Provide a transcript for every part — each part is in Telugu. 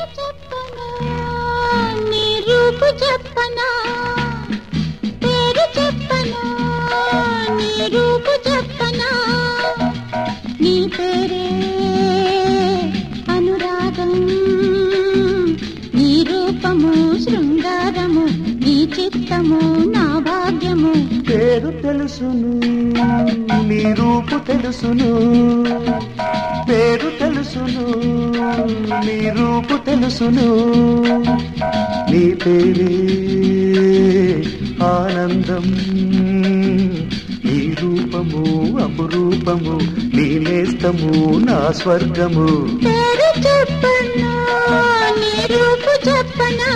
పేరు చెప్పనా నీ రూపు చెప్పనా పేరు చెప్పనా నీ రూపు చెప్పనా నీ పేరే అనురాగం నీ రూపము శృంగారము నీ చిత్తము నా భాగ్యము పేరు తెలుసును నీ రూపు తెలుసును పేరు తెలుసును నీ రూపు తెలుసును నీ పేరే ఆనందం నీ రూపము అపురూపము నీ నేస్తము నా స్వర్గము పేరు చెప్పనా నీ రూపు చెప్పనా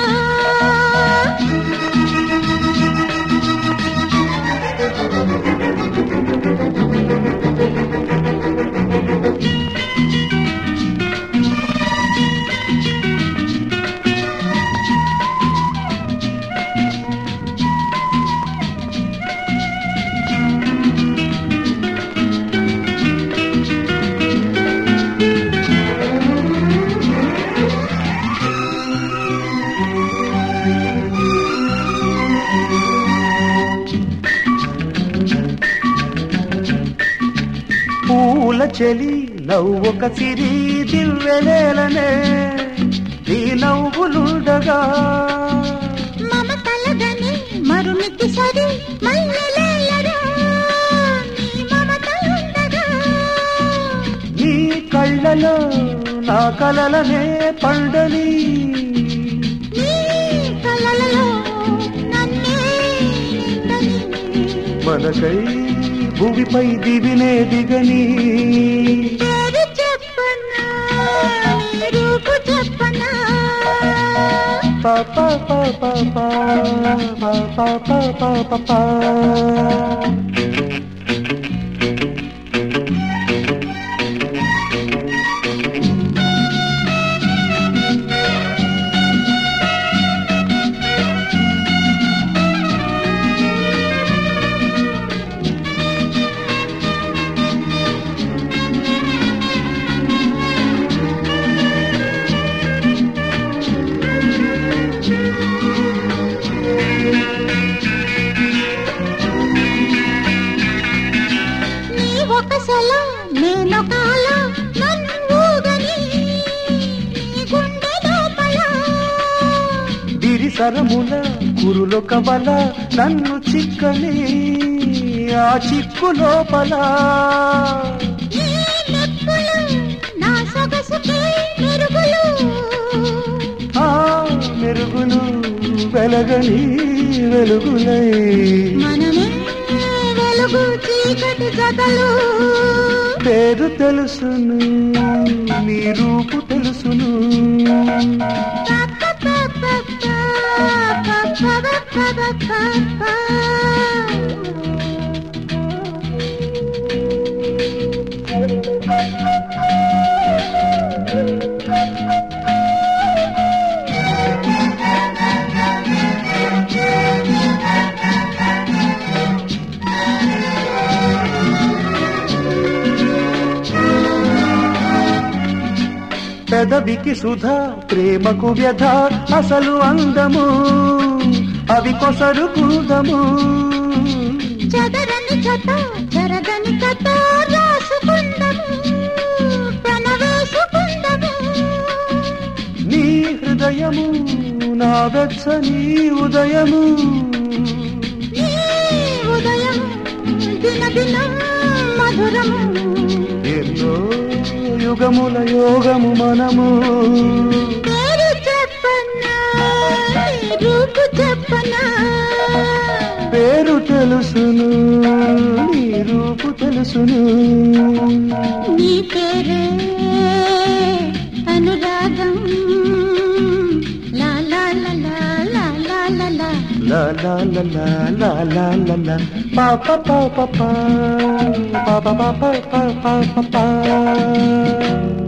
పూల చెలి నవ్వొక సిరి దివ్వెలేలనే నీ నవ్వులుండగా మమతలగని మరునికి సరి మల్లెలేలరా నీ మమతలుండగా నీ కళ్ళలో నా కలలనే పండని నీ కలలలో నన్నే నిండని మనకై భూమిపై దివినే దిగని పేరు చెప్పనా నీ రూపు చెప్పనా పా పా పా పా పా పా పా పా పా పా పా. నీ ఒక సెల నేనొక అల నన్ను ఊగని నీ గుండె లోపల గిరిసరముల కురులు కవల నన్ను చిక్కని ఆ చిక్కు లోపల నీ నొప్పులు నా సొగసుకి మెరుగులు ఆ మెరుగులు వెలగని వెలుగులై మనమే వెలుగు చీకటి జతలు పేరు తెలుసును నీ రూపు తెలుసును పెదవికి సుధా ప్రేమకు వ్యధ అసలు అందము అవి కొసరు కూదము చదరని కథ చెరగని కథ రాసుకుందము ప్రణవేసుకుందము నీ హృదయము నా వెచ్చని ఉదయము నీ ఉదయం దిన దినం మధురము ఎన్నో యుగముల యోగము మనము పేరు చెప్పనా నీ రూపు చెప్పనా పేరు తెలుసును నీ రూపు తెలుసును నీ పేరే అనురాగం లా లా లా లా లా లా లా లా La la la la la la la la pa pa pa pa pa pa pa pa pa pa pa pa pa